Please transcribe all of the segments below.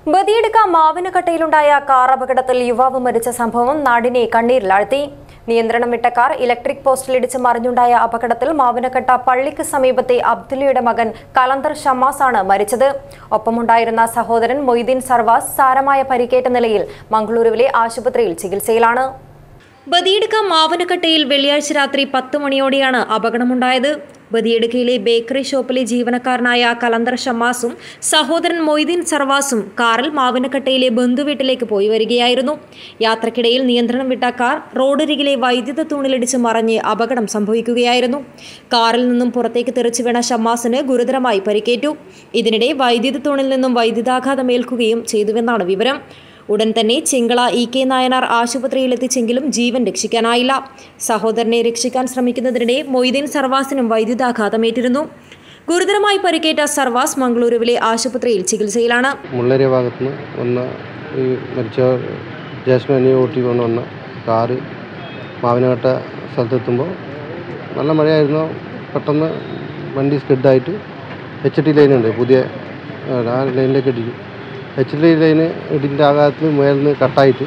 ബദിയെടുക്ക മാവിനക്കട്ടയിലുണ്ടായ car അപകടത്തിൽ യുവാവ് മരിച്ച സംഭവം നാടിനെ കണ്ണീരിലാഴ്ത്തി നിയന്ത്രണം വിട്ട കാർ ഇലക്ട്രിക് പോസ്റ്റിലിടിച്ച് മറിഞ്ഞുണ്ടായ അപകടത്തിൽ മാവിനക്കട്ട പള്ളിക്ക് സമീപത്തെ അബ്ദുല്ലയുടെ മകൻ കലന്തർ ഷമാസ് ആണ് മരിച്ചത് ഒപ്പമുണ്ടായിരുന്ന സഹോദരൻ മൊയ്തീൻ സർവാസ് സാരമായ പരിക്കേറ്റ നിലയിൽ മംഗളൂരുവിലെ ആശുപത്രിയിൽ ചികിത്സയിലാണ് ബദിയെടുക്ക മാവനക്കട്ടയിൽ വെള്ളിയാഴ്ച രാത്രി പത്ത് മണിയോടെയാണ് അപകടമുണ്ടായത് ബദിയെടുക്കയിലെ ബേക്കറി ഷോപ്പിലെ ജീവനക്കാരനായ കലന്തർ ഷമ്മാസും സഹോദരൻ മൊയ്തീൻ സർവാസും കാറിൽ മാവനക്കട്ടയിലെ ബന്ധുവീട്ടിലേക്ക് പോയി വരികയായിരുന്നു യാത്രക്കിടയിൽ നിയന്ത്രണം വിട്ട കാർ റോഡരികിലെ വൈദ്യുത തൂണിലിടിച്ച് മറിഞ്ഞ് അപകടം സംഭവിക്കുകയായിരുന്നു കാറിൽ നിന്നും പുറത്തേക്ക് തെറിച്ചു വീണ ഷമ്മാസിന് ഗുരുതരമായി പരിക്കേറ്റു ഇതിനിടെ വൈദ്യുത തൂണിൽ നിന്നും വൈദ്യുതാഘാതമേൽക്കുകയും ചെയ്തുവെന്നാണ് വിവരം ഉടൻ തന്നെ ചെങ്കള ഇ കെ നായനാർ ആശുപത്രിയിലെത്തിച്ചെങ്കിലും ജീവൻ രക്ഷിക്കാനായില്ല സഹോദരനെ രക്ഷിക്കാൻ ശ്രമിക്കുന്നതിനിടെ മൊയ്തീൻ സർവാസിനും വൈദ്യുതാഘാതമേറ്റിരുന്നു ഗുരുതരമായി പരിക്കേറ്റ സർവാസ് മംഗളൂരുവിലെ ആശുപത്രിയിൽ ചികിത്സയിലാണ് മുള്ളേരിയ ഭാഗത്ത് നിന്ന് വന്ന ഈ മരിച്ച ജാസ്മിനെ ഓട്ടി കൊണ്ട് വന്ന കാറ് മാവിനകട്ട സ്ഥലത്തെത്തുമ്പോൾ നല്ല മഴയായിരുന്നു പെട്ടെന്ന് വണ്ടി സ്കിഡായിട്ട് എച്ച് ടി ലൈനുണ്ട് പുതിയ ആ ലൈനിലേക്ക് ഇടിക്കും എച്ച് ഡി ലൈന് ഇടിൻ്റെ ആഘാതത്തിൽ മേലിന്ന് കട്ടായിട്ട്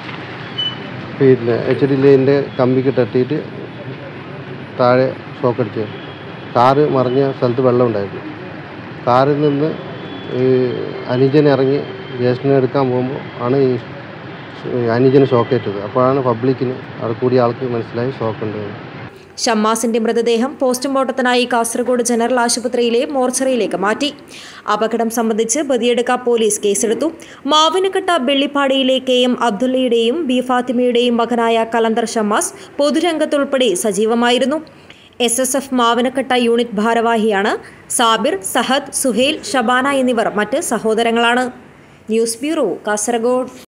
പിന്നെ എച്ച് ഡി ലൈനിൻ്റെ കമ്പിക്ക് തട്ടിയിട്ട് താഴെ ഷോക്ക് അടിച്ചത് കാറ് മറിഞ്ഞ സ്ഥലത്ത് വെള്ളം ഉണ്ടായിരുന്നു കാറിൽ നിന്ന് ഈ അനുജൻ ഇറങ്ങി ജ്യേഷ്ഠനെ എടുക്കാൻ പോകുമ്പോൾ ആണ് ഈ അനുജന് ഷോക്കേറ്റത് അപ്പോഴാണ് പബ്ലിക്കിന് അവിടെ കൂടിയ ആൾക്ക് മനസ്സിലായി ഷോക്ക് ഉണ്ടെന്ന് ഷമ്മാസിന്റെ മൃതദേഹം പോസ്റ്റ്മോർട്ടത്തിനായി കാസർഗോഡ് ജനറൽ ആശുപത്രിയിലെ മോർച്ചറിയിലേക്ക് മാറ്റി അപകടം സംബന്ധിച്ച് ബദിയെടുക്ക പോലീസ് കേസെടുത്തു മാവിനക്കട്ട വെള്ളിപ്പാടിയിലെ കെ എം അബ്ദുള്ളയുടെയും ബി ഫാത്തിമയുടെയും മകനായ കലന്തർ ഷമ്മാസ് പൊതുരംഗത്തുൾപ്പെടെ സജീവമായിരുന്നു S S F Mavinakatta unit ഭാരവാഹിയാണ് സാബിർ സഹദ് സുഹേൽ ഷബാന എന്നിവർ മറ്റ് സഹോദരങ്ങളാണ് ന്യൂസ് ബ്യൂറോ കാസർഗോഡ്